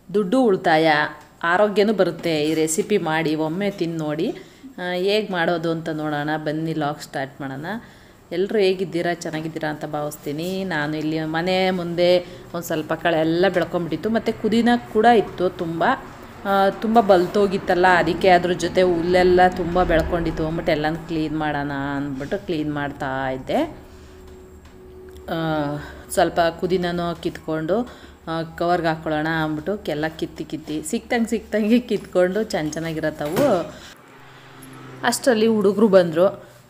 ದುಡ್ಡು ಉಳಿತಾಯ ಆರೋಗ್ಯನೂ ಬರುತ್ತೆ ಈ ರೆಸಿಪಿ ಮಾಡಿ ಒಮ್ಮೆ ತಿಂದು ನೋಡಿ ಹೇಗೆ ಮಾಡೋದು ಅಂತ ನೋಡೋಣ ಬನ್ನಿ ಲಾಗ್ ಸ್ಟಾರ್ಟ್ ಮಾಡೋಣ ಎಲ್ಲರೂ ಹೇಗಿದ್ದೀರಾ ಚೆನ್ನಾಗಿದ್ದೀರಾ ಅಂತ ಭಾವಿಸ್ತೀನಿ ನಾನು ಇಲ್ಲಿ ಮನೆ ಮುಂದೆ ಒಂದು ಸ್ವಲ್ಪ ಕಳೆ ಎಲ್ಲ ಬೆಳ್ಕೊಂಬಿಟ್ಟಿತ್ತು ಮತ್ತು ಕುದಿನ ಕೂಡ ಇತ್ತು ತುಂಬ ತುಂಬ ಬಲ್ತೋಗಿತ್ತಲ್ಲ ಅದಕ್ಕೆ ಅದ್ರ ಜೊತೆ ಹುಲ್ಲೆಲ್ಲ ತುಂಬ ಬೆಳ್ಕೊಂಡಿತ್ತು ಅಂದ್ಬಿಟ್ಟು ಎಲ್ಲನೂ ಕ್ಲೀನ್ ಮಾಡೋಣ ಅಂದ್ಬಿಟ್ಟು ಕ್ಲೀನ್ ಮಾಡ್ತಾ ಇದ್ದೆ ಆ, ಸ್ವಲ್ಪ ಕುದಿನೂ ಕಿತ್ಕೊಂಡು ಕವರ್ಗೆ ಹಾಕ್ಕೊಳ್ಳೋಣ ಅಂದ್ಬಿಟ್ಟು ಎಲ್ಲ ಕಿತ್ತಿ ಕಿತ್ತಿ ಸಿಕ್ತಂಗೆ ಸಿಕ್ತಂಗೆ ಕಿತ್ಕೊಂಡು ಚೆನ್ನ ಚೆನ್ನಾಗಿರತ್ತವು ಅಷ್ಟರಲ್ಲಿ ಹುಡುಗರು ಬಂದರು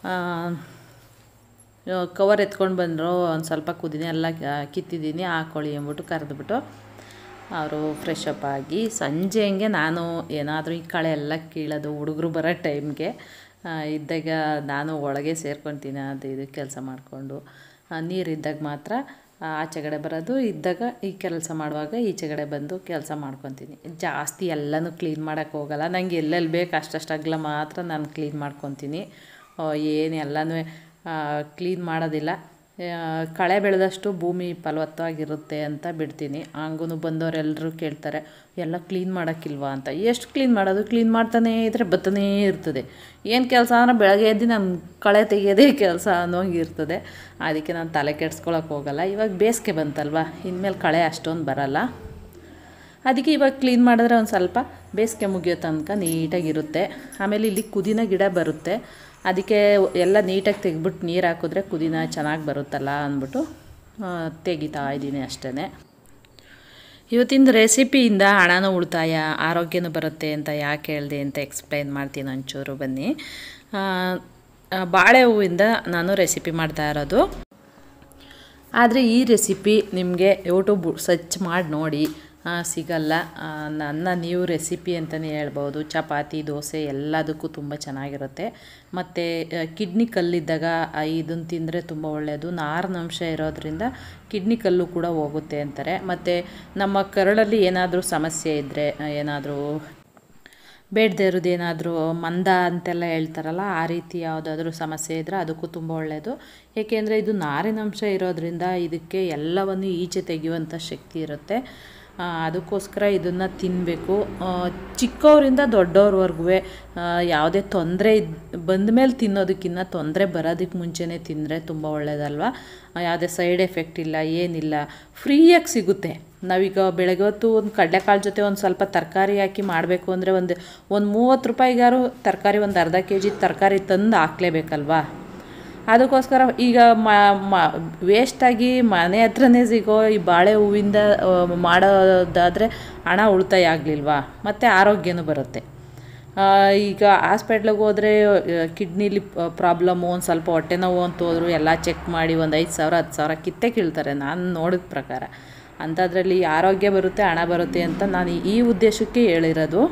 ಕವರ್ ಎತ್ಕೊಂಡು ಬಂದರು ಒಂದು ಸ್ವಲ್ಪ ಕುದಿನಿ ಎಲ್ಲ ಕಿತ್ತಿದ್ದೀನಿ ಹಾಕ್ಕೊಳ್ಳಿ ಅಂದ್ಬಿಟ್ಟು ಕರೆದ್ಬಿಟ್ಟು ಅವರು ಫ್ರೆಶ್ ಅಪ್ ಆಗಿ ಸಂಜೆ ಹಂಗೆ ನಾನು ಏನಾದರೂ ಈ ಕಳೆ ಎಲ್ಲ ಕೀಳೋದು ಹುಡುಗರು ಬರೋ ಟೈಮ್ಗೆ ಇದ್ದಾಗ ನಾನು ಒಳಗೆ ಸೇರ್ಕೊತೀನಿ ಅದು ಇದು ಕೆಲಸ ಮಾಡಿಕೊಂಡು ನೀರಿದ್ದಾಗ ಮಾತ್ರ ಆ, ಆಚೆಗಡೆ ಬರೋದು ಇದ್ದಾಗ ಈ ಕೆಲಸ ಮಾಡುವಾಗ ಈಚೆಗಡೆ ಬಂದು ಕೆಲಸ ಮಾಡ್ಕೊತೀನಿ ಜಾಸ್ತಿ ಎಲ್ಲನೂ ಕ್ಲೀನ್ ಮಾಡೋಕ್ಕೆ ಹೋಗಲ್ಲ ನನಗೆ ಎಲ್ಲೆಲ್ಲಿ ಬೇಕು ಅಷ್ಟಷ್ಟು ಅಗಲ ಮಾತ್ರ ನಾನು ಕ್ಲೀನ್ ಮಾಡ್ಕೊತೀನಿ ಏನು ಎಲ್ಲನೂ ಕ್ಲೀನ್ ಮಾಡೋದಿಲ್ಲ ಆ, ಕಳೆ ಬೆಳೆದಷ್ಟು ಭೂಮಿ ಫಲವತ್ತವಾಗಿರುತ್ತೆ ಅಂತ ಬಿಡ್ತೀನಿ ಹಂಗೂ ಬಂದವರೆಲ್ಲರೂ ಕೇಳ್ತಾರೆ ಎಲ್ಲ ಕ್ಲೀನ್ ಮಾಡೋಕ್ಕಿಲ್ವಾ ಅಂತ ಎಷ್ಟು ಕ್ಲೀನ್ ಮಾಡೋದು ಕ್ಲೀನ್ ಮಾಡ್ತಾನೇ ಇದ್ದರೆ ಬತ್ತನೇ ಇರ್ತದೆ ಏನು ಕೆಲಸ ಅಂದ್ರೆ ಬೆಳಗ್ಗೆ ಎದ್ದು ನಾನು ಕಳೆ ತೆಗೆಯೋದೇ ಕೆಲಸ ಅನ್ನೋಂಗೆ ಇರ್ತದೆ ಅದಕ್ಕೆ ನಾನು ತಲೆ ಕೆಡ್ಸ್ಕೊಳಕ್ಕೆ ಹೋಗಲ್ಲ ಇವಾಗ ಬೇಸಿಗೆ ಬಂತಲ್ವ ಇನ್ಮೇಲೆ ಕಳೆ ಅಷ್ಟೊಂದು ಬರಲ್ಲ ಅದಕ್ಕೆ ಇವಾಗ ಕ್ಲೀನ್ ಮಾಡಿದ್ರೆ ಒಂದು ಸ್ವಲ್ಪ ಬೇಸಿಗೆ ಮುಗಿಯೋ ತನಕ ನೀಟಾಗಿರುತ್ತೆ ಆಮೇಲೆ ಇಲ್ಲಿ ಕುದಿನ ಗಿಡ ಬರುತ್ತೆ ಅದಕ್ಕೆ ಎಲ್ಲ ನೀಟಾಗಿ ತೆಗ್ಬಿಟ್ಟು ನೀರು ಹಾಕಿದ್ರೆ ಕುದಿನ ಚೆನ್ನಾಗಿ ಬರುತ್ತಲ್ಲ ಅಂದ್ಬಿಟ್ಟು ಆ, ತೆಗಿತಾ ಇದ್ದೀನಿ ಅಷ್ಟೇ ಇವತ್ತಿನ ರೆಸಿಪಿಯಿಂದ ಹಣನೂ ಉಳಿತಾಯ ಆರೋಗ್ಯನೂ ಬರುತ್ತೆ ಅಂತ ಯಾಕೆ ಹೇಳಿದೆ ಅಂತ ಎಕ್ಸ್ಪ್ಲೈನ್ ಮಾಡ್ತೀನಿ ಒಂಚೂರು ಬನ್ನಿ ಆ, ಆ, ಬಾಳೆ ಹೂವಿಂದ ನಾನು ರೆಸಿಪಿ ಮಾಡ್ತಾ ಇರೋದು ಆದರೆ ಈ ರೆಸಿಪಿ ನಿಮಗೆ ಯೂಟ್ಯೂಬ್ ಸರ್ಚ್ ಮಾಡಿ ನೋಡಿ ಆ, ಸಿಗಲ್ಲ ಆ, ನನ್ನ ನ್ಯೂ ರೆಸಿಪಿ ಅಂತಲೇ ಹೇಳ್ಬೋದು ಚಪಾತಿ ದೋಸೆ ಎಲ್ಲದಕ್ಕೂ ತುಂಬ ಚೆನ್ನಾಗಿರುತ್ತೆ ಮತ್ತು ಕಿಡ್ನಿ ಕಲ್ಲಿದ್ದಾಗ ಇದನ್ನು ತಿಂದರೆ ತುಂಬ ಒಳ್ಳೆಯದು ನಾರಿನಂಶ ಇರೋದ್ರಿಂದ ಕಿಡ್ನಿ ಕಲ್ಲು ಕೂಡ ಹೋಗುತ್ತೆ ಅಂತಾರೆ ಮತ್ತು ನಮ್ಮ ಕರಳಲ್ಲಿ ಏನಾದರೂ ಸಮಸ್ಯೆ ಇದ್ದರೆ ಏನಾದರೂ ಬೇಡದೇ ಇರೋದೇನಾದರೂ ಮಂದ ಅಂತೆಲ್ಲ ಹೇಳ್ತಾರಲ್ಲ ಆ ರೀತಿ ಯಾವುದಾದ್ರೂ ಸಮಸ್ಯೆ ಇದ್ದರೆ ಅದಕ್ಕೂ ತುಂಬ ಒಳ್ಳೆಯದು ಏಕೆಂದರೆ ಇದು ನಾರಿನಂಶ ಇರೋದ್ರಿಂದ ಇದಕ್ಕೆ ಎಲ್ಲವನ್ನು ಈಚೆ ತೆಗೆಯುವಂಥ ಶಕ್ತಿ ಇರುತ್ತೆ ಆ, ಅದಕ್ಕೋಸ್ಕರ ಇದನ್ನು ತಿನ್ನಬೇಕು ಚಿಕ್ಕವರಿಂದ ದೊಡ್ಡವ್ರವರೆಗೂ ಯಾವುದೇ ತೊಂದರೆ ಬಂದ ಮೇಲೆ ತಿನ್ನೋದಕ್ಕಿಂತ ತೊಂದರೆ ಬರೋದಕ್ಕೆ ಮುಂಚೆನೇ ತಿಂದರೆ ತುಂಬ ಒಳ್ಳೆಯದಲ್ವ ಯಾವುದೇ ಸೈಡ್ ಎಫೆಕ್ಟ್ ಇಲ್ಲ ಏನಿಲ್ಲ ಫ್ರೀಯಾಗಿ ಸಿಗುತ್ತೆ ನಾವೀಗ ಬೆಳಗ್ಗೆ ಹೊತ್ತು ಒಂದು ಕಡಲೆಕಾಳು ಜೊತೆ ಒಂದು ಸ್ವಲ್ಪ ತರಕಾರಿ ಹಾಕಿ ಮಾಡಬೇಕು ಅಂದರೆ ಒಂದು ಒಂದು ಮೂವತ್ತು ರೂಪಾಯಿಗಾರು ತರಕಾರಿ ಒಂದು ಅರ್ಧ ಕೆ ಜಿ ತರಕಾರಿ ತಂದು ಹಾಕ್ಲೇಬೇಕಲ್ವಾ ಅದಕ್ಕೋಸ್ಕರ ಈಗ ಮ ಮ ವೇಸ್ಟಾಗಿ ಮನೆ ಹತ್ರನೇ ಸಿಗೋ ಈ ಬಾಳೆ ಹೂವಿಂದ ಆ, ಮಾಡೋದಾದರೆ ಹಣ ಉಳಿತಾಯ ಆಗಲಿಲ್ವಾ ಮತ್ತು ಆರೋಗ್ಯನೂ ಬರುತ್ತೆ ಆ, ಈಗ ಹಾಸ್ಪಿಟ್ಲಿಗೆ ಹೋದರೆ ಕಿಡ್ನಿಲಿ ಪ್ರಾಬ್ಲಮ್ಮು ಒಂದು ಸ್ವಲ್ಪ ಹೊಟ್ಟೆ ನೋವು ಅಂತ ಹೋದ್ರು ಎಲ್ಲ ಚೆಕ್ ಮಾಡಿ ಒಂದು ಐದು ಸಾವಿರ ಹತ್ತು ಸಾವಿರ ಕಿತ್ತೆ ಕೀಳ್ತಾರೆ ನಾನು ನೋಡಿದ ಪ್ರಕಾರ ಅಂಥದ್ರಲ್ಲಿ ಆರೋಗ್ಯ ಬರುತ್ತೆ ಹಣ ಬರುತ್ತೆ ಅಂತ ನಾನು ಈ ಉದ್ದೇಶಕ್ಕೆ ಹೇಳಿರೋದು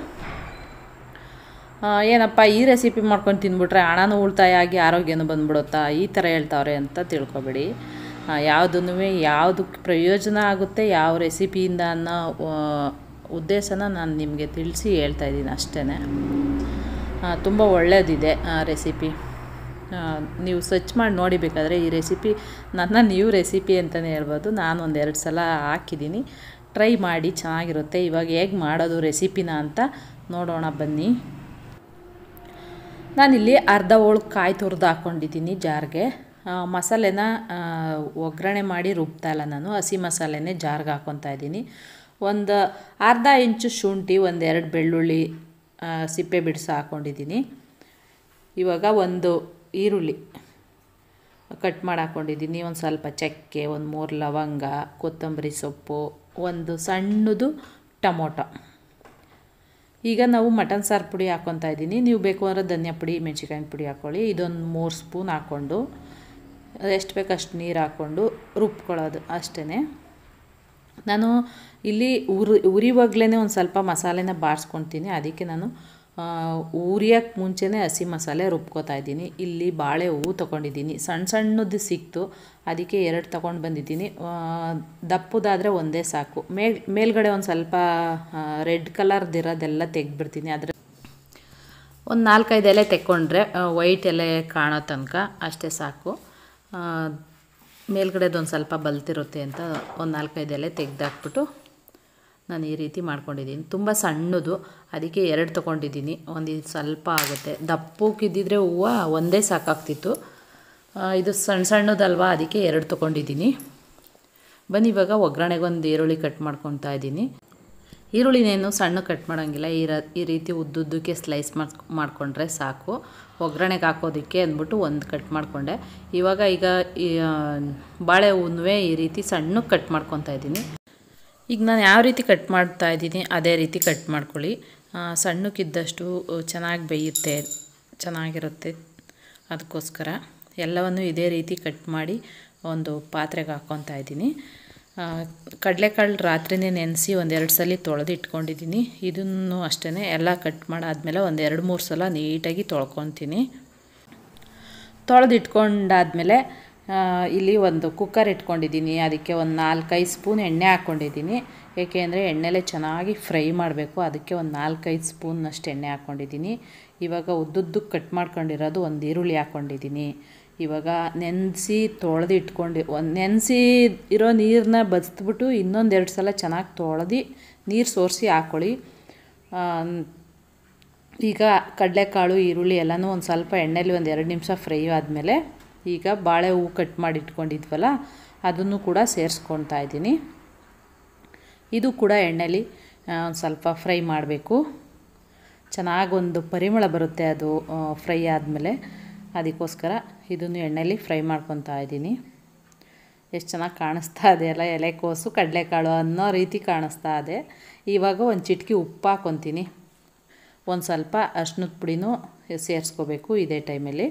ಆ, ಏನಪ್ಪ ಈ ರೆಸಿಪಿ ಮಾಡ್ಕೊಂಡು ತಿಂದ್ಬಿಟ್ರೆ ಹಣನೂ ಉಳಿತಾಯ ಆಗಿ ಆರೋಗ್ಯನೂ ಬಂದ್ಬಿಡುತ್ತಾ ಈ ಥರ ಹೇಳ್ತಾವ್ರೆ ಅಂತ ತಿಳ್ಕೊಬೇಡಿ ಯಾವುದನ್ನು ಯಾವುದಕ್ಕೆ ಪ್ರಯೋಜನ ಆಗುತ್ತೆ ಯಾವ ರೆಸಿಪಿಯಿಂದ ಅನ್ನೋ ಆ, ಉದ್ದೇಶನ ನಾನು ನಿಮಗೆ ತಿಳಿಸಿ ಹೇಳ್ತಾ ಇದ್ದೀನಿ ಅಷ್ಟೇ ತುಂಬ ಒಳ್ಳೆಯದಿದೆ ರೆಸಿಪಿ ನೀವು ಸರ್ಚ್ ಮಾಡಿ ನೋಡಿ ಬೇಕಾದರೆ ಈ ರೆಸಿಪಿ ನನ್ನ ನ್ಯೂ ರೆಸಿಪಿ ಅಂತಲೇ ಹೇಳ್ಬೋದು ನಾನು ಒಂದೆರಡು ಸಲ ಹಾಕಿದ್ದೀನಿ ಟ್ರೈ ಮಾಡಿ ಚೆನ್ನಾಗಿರುತ್ತೆ ಇವಾಗ ಹೇಗೆ ಮಾಡೋದು ರೆಸಿಪಿನ ಅಂತ ನೋಡೋಣ ಬನ್ನಿ ನಾನಿಲ್ಲಿ ಅರ್ಧ ಹೋಳು ಕಾಯಿ ತುರಿದು ಹಾಕ್ಕೊಂಡಿದ್ದೀನಿ ಜಾರ್ಗೆ ಆ, ಮಸಾಲೆನ ಆ, ಒಗ್ಗರಣೆ ಮಾಡಿ ರುಬ್ತಾ ಇಲ್ಲ ನಾನು ಹಸಿ ಮಸಾಲೆನೇ ಜಾರ್ಗೆ ಹಾಕ್ಕೊತಾ ಇದ್ದೀನಿ ಒಂದು ಅರ್ಧ ಇಂಚು ಶುಂಠಿ ಒಂದೆರಡು ಬೆಳ್ಳುಳ್ಳಿ ಆ, ಸಿಪ್ಪೆ ಬಿಡಿಸಿ ಹಾಕ್ಕೊಂಡಿದ್ದೀನಿ ಇವಾಗ ಒಂದು ಈರುಳ್ಳಿ ಕಟ್ ಮಾಡಿ ಹಾಕ್ಕೊಂಡಿದ್ದೀನಿ ಒಂದು ಸ್ವಲ್ಪ ಚಕ್ಕೆ ಒಂದು ಮೂರು ಲವಂಗ ಕೊತ್ತಂಬರಿ ಸೊಪ್ಪು ಒಂದು ಸಣ್ಣದು ಟೊಮೊಟೊ ಈಗ ನಾವು ಮಟನ್ ಸಾರು ಪುಡಿ ಹಾಕ್ಕೊತಾ ಇದ್ದೀನಿ ನೀವು ಬೇಕು ಅಂದರೆ ಧನಿಯಾ ಪುಡಿ ಮೆಣಸಿಕಾಯಿನ ಪುಡಿ ಹಾಕ್ಕೊಳ್ಳಿ ಇದೊಂದು ಮೂರು ಸ್ಪೂನ್ ಹಾಕ್ಕೊಂಡು ಎಷ್ಟು ಬೇಕು ಅಷ್ಟು ನೀರು ಹಾಕ್ಕೊಂಡು ರುಬ್ಕೊಳ್ಳೋದು ಅಷ್ಟೇ ನಾನು ಇಲ್ಲಿ ಉರಿ ಉರಿವಾಗಲೇ ಒಂದು ಸ್ವಲ್ಪ ಮಸಾಲೆನ ಬಾಡಿಸ್ಕೊತೀನಿ ಅದಕ್ಕೆ ನಾನು ಉರಿಯೋಕ್ಕೆ ಮುಂಚೆನೇ ಹಸಿ ಮಸಾಲೆ ರುಬ್ಕೋತಾ ಇದ್ದೀನಿ ಇಲ್ಲಿ ಬಾಳೆ ಹೂವು ತೊಗೊಂಡಿದ್ದೀನಿ ಸಣ್ಣ ಸಣ್ಣದು ಸಿಕ್ತು ಅದಕ್ಕೆ ಎರಡು ತೊಗೊಂಡು ಬಂದಿದ್ದೀನಿ ಆ, ದಪ್ಪದಾದರೆ ಒಂದೇ ಸಾಕು ಮೇಲ್ ಮೇಲ್ಗಡೆ ಒಂದು ಸ್ವಲ್ಪ ರೆಡ್ ಕಲರ್ದಿರೋದೆಲ್ಲ ತೆಗೆದ್ಬಿಡ್ತೀನಿ ಆದರೆ ಒಂದು ನಾಲ್ಕೈದು ಎಲೆ ತೆಕ್ಕೊಂಡ್ರೆ ವೈಟ್ ಎಲೆ ಕಾಣೋ ತನಕ ಅಷ್ಟೇ ಸಾಕು ಆ, ಮೇಲ್ಗಡೆದೊಂದು ಸ್ವಲ್ಪ ಬಲ್ತಿರುತ್ತೆ ಅಂತ ಒಂದು ನಾಲ್ಕೈದು ಎಲೆ ತೆಗೆದಾಕ್ಬಿಟ್ಟು ನಾನು ಈ ರೀತಿ ಮಾಡ್ಕೊಂಡಿದ್ದೀನಿ ತುಂಬ ಸಣ್ಣದು ಅದಕ್ಕೆ ಎರಡು ತೊಗೊಂಡಿದ್ದೀನಿ ಒಂದು ಇದು ಸ್ವಲ್ಪ ಆಗುತ್ತೆ ದಪ್ಪಕ್ಕಿದ್ದಿದ್ರೆ ಹೂವು ಒಂದೇ ಸಾಕಾಗ್ತಿತ್ತು ಆ, ಇದು ಸಣ್ಣ ಸಣ್ಣದಲ್ವಾ ಅದಕ್ಕೆ ಎರಡು ತೊಗೊಂಡಿದ್ದೀನಿ ಬನ್ನಿ ಇವಾಗ ಒಗ್ಗರಣೆಗೆ ಒಂದು ಈರುಳ್ಳಿ ಕಟ್ ಮಾಡ್ಕೊತಾ ಇದ್ದೀನಿ ಈರುಳ್ಳಿನೇನು ಸಣ್ಣ ಕಟ್ ಮಾಡೋಂಗಿಲ್ಲ ಈ ರ ಈ ರೀತಿ ಉದ್ದುದ್ದಕ್ಕೆ ಸ್ಲೈಸ್ ಮಾಡ್ ಮಾಡಿಕೊಂಡ್ರೆ ಸಾಕು ಒಗ್ಗರಣೆಗೆ ಹಾಕೋದಕ್ಕೆ ಅಂದ್ಬಿಟ್ಟು ಒಂದು ಕಟ್ ಮಾಡಿಕೊಂಡೆ ಇವಾಗ ಈಗ ಈ ಆ, ಬಾಳೆ ಹೂವೇ ಈ ರೀತಿ ಸಣ್ಣಕ್ಕೆ ಕಟ್ ಮಾಡ್ಕೊತಾ ಇದ್ದೀನಿ ಈಗ ನಾನು ಯಾವ ರೀತಿ ಕಟ್ ಮಾಡ್ತಾ ಇದ್ದೀನಿ ಅದೇ ರೀತಿ ಕಟ್ ಮಾಡ್ಕೊಳ್ಳಿ ಆ, ಸಣ್ಣಕ್ಕಿದ್ದಷ್ಟು ಚೆನ್ನಾಗಿ ಬೇಯುತ್ತೆ ಚೆನ್ನಾಗಿರುತ್ತೆ ಅದಕ್ಕೋಸ್ಕರ ಎಲ್ಲವನ್ನು ಇದೇ ರೀತಿ ಕಟ್ ಮಾಡಿ ಒಂದು ಪಾತ್ರೆಗೆ ಹಾಕ್ಕೊತಾ ಇದ್ದೀನಿ ಆ, ಕಡಲೆಕಾಳು ರಾತ್ರಿನೇ ನೆನೆಸಿ ಒಂದೆರಡು ಸಲ ತೊಳೆದು ಇಟ್ಕೊಂಡಿದ್ದೀನಿ ಇದನ್ನು ಅಷ್ಟೇ ಎಲ್ಲ ಕಟ್ ಮಾಡಾದ್ಮೇಲೆ ಒಂದು ಎರಡು ಮೂರು ಸಲ ನೀಟಾಗಿ ತೊಳ್ಕೊತೀನಿ ತೊಳೆದು ಇಟ್ಕೊಂಡಾದ್ಮೇಲೆ ಆ, ಇಲ್ಲಿ ಒಂದು ಕುಕ್ಕರ್ ಇಟ್ಕೊಂಡಿದ್ದೀನಿ ಅದಕ್ಕೆ ಒಂದು ನಾಲ್ಕೈದು ಸ್ಪೂನ್ ಎಣ್ಣೆ ಹಾಕ್ಕೊಂಡಿದ್ದೀನಿ ಏಕೆಂದರೆ ಎಣ್ಣೆಲೆ ಚೆನ್ನಾಗಿ ಫ್ರೈ ಮಾಡಬೇಕು ಅದಕ್ಕೆ ಒಂದು ನಾಲ್ಕೈದು ಸ್ಪೂನ್ನಷ್ಟು ಎಣ್ಣೆ ಹಾಕ್ಕೊಂಡಿದ್ದೀನಿ ಇವಾಗ ಉದ್ದುದ್ದಕ್ಕೆ ಕಟ್ ಮಾಡ್ಕೊಂಡಿರೋದು ಒಂದು ಈರುಳ್ಳಿ ಹಾಕ್ಕೊಂಡಿದ್ದೀನಿ ಇವಾಗ ನೆನೆಸಿ ತೊಳೆದು ಇಟ್ಕೊಂಡು ಒಂದು ನೆನೆಸಿ ಇರೋ ನೀರನ್ನ ಬಸ್ಬಿಟ್ಟು ಇನ್ನೊಂದೆರಡು ಸಲ ಚೆನ್ನಾಗಿ ತೊಳೆದು ನೀರು ಸೋರಿಸಿ ಹಾಕ್ಕೊಳ್ಳಿ ಆ, ಈಗ ಕಡಲೆಕಾಳು ಈರುಳ್ಳಿ ಎಲ್ಲನೂ ಒಂದು ಸ್ವಲ್ಪ ಎಣ್ಣೆಲಿ ಒಂದು ಎರಡು ನಿಮಿಷ ಫ್ರೈ ಆದಮೇಲೆ ಈಗ ಬಾಳೆ ಹೂವು ಕಟ್ ಮಾಡಿ ಇಟ್ಕೊಂಡಿದ್ವಲ್ಲ ಅದನ್ನು ಕೂಡ ಸೇರಿಸ್ಕೊತಾ ಇದ್ದೀನಿ ಇದು ಕೂಡ ಎಣ್ಣೆಲಿ ಒಂದು ಸ್ವಲ್ಪ ಫ್ರೈ ಮಾಡಬೇಕು ಚೆನ್ನಾಗಿ ಒಂದು ಪರಿಮಳ ಬರುತ್ತೆ ಅದು ಫ್ರೈ ಆದಮೇಲೆ ಅದಕ್ಕೋಸ್ಕರ ಇದನ್ನು ಎಣ್ಣೆಲಿ ಫ್ರೈ ಮಾಡ್ಕೊತಾ ಇದ್ದೀನಿ ಎಷ್ಟು ಚೆನ್ನಾಗಿ ಕಾಣಿಸ್ತಾ ಇದೆ ಅಲ್ಲ ಎಲೆಕೋಸು ಕಡಲೆಕಾಳು ಅನ್ನೋ ರೀತಿ ಕಾಣಿಸ್ತಾ ಇದೆ ಇವಾಗ ಒಂದು ಚಿಟಕಿ ಉಪ್ಪು ಹಾಕ್ಕೊತೀನಿ ಒಂದು ಸ್ವಲ್ಪ ಅರ್ಶಿನದ ಪುಡಿನೂ ಸೇರಿಸ್ಕೋಬೇಕು ಇದೇ ಟೈಮಲ್ಲಿ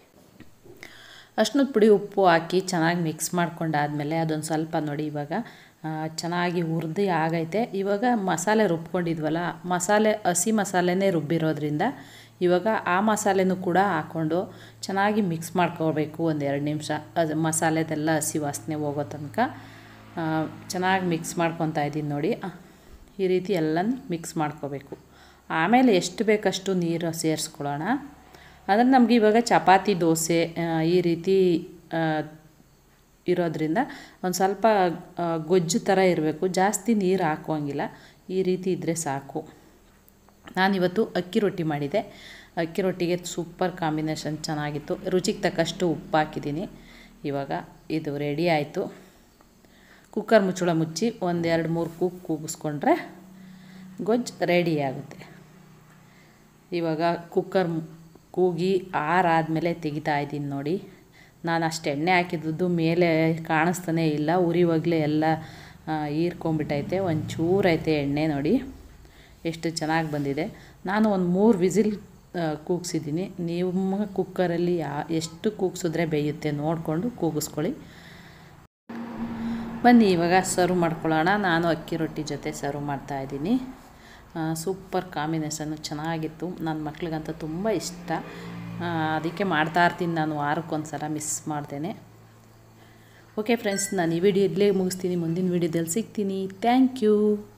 ಅರ್ಶಿನದ ಪುಡಿ ಉಪ್ಪು ಹಾಕಿ ಚೆನ್ನಾಗಿ ಮಿಕ್ಸ್ ಮಾಡ್ಕೊಂಡಾದಮೇಲೆ ಅದೊಂದು ಸ್ವಲ್ಪ ನೋಡಿ ಇವಾಗ ಆ, ಚೆನ್ನಾಗಿ ಹುರಿದು ಆಗೈತೆ ಇವಾಗ ಮಸಾಲೆ ರುಬ್ಕೊಂಡಿದ್ವಲ್ಲ ಮಸಾಲೆ ಹಸಿ ಮಸಾಲೆನೇ ರುಬ್ಬಿರೋದ್ರಿಂದ ಇವಾಗ ಆ ಮಸಾಲೆನೂ ಕೂಡ ಹಾಕ್ಕೊಂಡು ಚೆನ್ನಾಗಿ ಮಿಕ್ಸ್ ಮಾಡ್ಕೋಬೇಕು ಒಂದು ಎರಡು ನಿಮಿಷ ಅದು ಮಸಾಲೆದೆಲ್ಲ ಹಸಿ ವಾಸನೆ ಹೋಗೋ ತನಕ ಆ, ಚೆನ್ನಾಗಿ ಮಿಕ್ಸ್ ಮಾಡ್ಕೊತಾ ಇದ್ದೀನಿ ನೋಡಿ ಆ, ಈ ರೀತಿ ಎಲ್ಲನೂ ಮಿಕ್ಸ್ ಮಾಡ್ಕೋಬೇಕು ಆಮೇಲೆ ಎಷ್ಟು ಬೇಕಷ್ಟು ನೀರು ಸೇರಿಸ್ಕೊಳ್ಳೋಣ ಅಂದರೆ ನಮಗೆ ಇವಾಗ ಚಪಾತಿ ದೋಸೆ ಆ, ಈ ರೀತಿ ಆ, ಇರೋದ್ರಿಂದ ಒಂದು ಸ್ವಲ್ಪ ಆ, ಗೊಜ್ಜು ಥರ ಇರಬೇಕು ಜಾಸ್ತಿ ನೀರು ಹಾಕುವಂಗಿಲ್ಲ ಈ ರೀತಿ ಇದ್ದರೆ ಸಾಕು ನಾನಿವತ್ತು ಅಕ್ಕಿ ರೊಟ್ಟಿ ಮಾಡಿದೆ ಅಕ್ಕಿ ರೊಟ್ಟಿಗೆ ಸೂಪರ್ ಕಾಂಬಿನೇಷನ್ ಚೆನ್ನಾಗಿತ್ತು ರುಚಿಗೆ ತಕ್ಕಷ್ಟು ಉಪ್ಪು ಹಾಕಿದ್ದೀನಿ ಇವಾಗ ಇದು ರೆಡಿ ಆಯಿತು ಕುಕ್ಕರ್ ಮುಚ್ಚಳ ಮುಚ್ಚಿ ಒಂದೆರಡು ಮೂರು ಕೂಗು ಕೂಗಿಸ್ಕೊಂಡ್ರೆ ಗೊಜ್ಜು ರೆಡಿ ಆಗುತ್ತೆ ಇವಾಗ ಕುಕ್ಕರ್ ಮು- ಕೂಗಿ ಆರಾದಮೇಲೆ ತೆಗಿತಾ ಇದ್ದೀನಿ ನೋಡಿ ನಾನು ಅಷ್ಟು ಎಣ್ಣೆ ಹಾಕಿದ್ದು ಮೇಲೆ ಕಾಣಿಸ್ತಾನೆ ಇಲ್ಲ ಉರಿವಾಗಲೇ ಎಲ್ಲ ಆ, ಹೀರ್ಕೊಂಬಿಟ್ಟೈತೆ ಒಂಚೂರು ಐತೆ ಎಣ್ಣೆ ನೋಡಿ ಎಷ್ಟು ಚೆನ್ನಾಗಿ ಬಂದಿದೆ ನಾನು ಒಂದು ಮೂರು ವಿಸಿಲ್ ಕೂಗಿಸಿದ್ದೀನಿ ನಿಮ್ಮ ಕುಕ್ಕರಲ್ಲಿ ಯಾ ಎಷ್ಟು ಕೂಗಿಸಿದ್ರೆ ಬೇಯುತ್ತೆ ನೋಡಿಕೊಂಡು ಕೂಗಿಸ್ಕೊಳ್ಳಿ ಬನ್ನಿ ಇವಾಗ ಸರ್ವ್ ಮಾಡ್ಕೊಳ್ಳೋಣ ನಾನು ಅಕ್ಕಿ ರೊಟ್ಟಿ ಜೊತೆ ಸರ್ವ್ ಮಾಡ್ತಾಯಿದ್ದೀನಿ ಸೂಪರ್ ಕಾಂಬಿನೇಷನ್ನು ಚೆನ್ನಾಗಿತ್ತು ನನ್ನ ಮಕ್ಳಿಗಂತೂ ತುಂಬ ಇಷ್ಟ ಆ, ಅದಕ್ಕೆ ಮಾಡ್ತಾ ಇರ್ತೀನಿ ನಾನು ವಾರಕ್ಕೊಂದು ಸಲ ಮಿಸ್ ಮಾಡ್ತೇನೆ ಓಕೆ ಫ್ರೆಂಡ್ಸ್ ನಾನು ಈ ವಿಡಿಯೋ ಇಲ್ಲೇ ಮುಗಿಸ್ತೀನಿ ಮುಂದಿನ ವಿಡಿಯೋದಲ್ಲಿ ಸಿಗ್ತೀನಿ ಥ್ಯಾಂಕ್ ಯು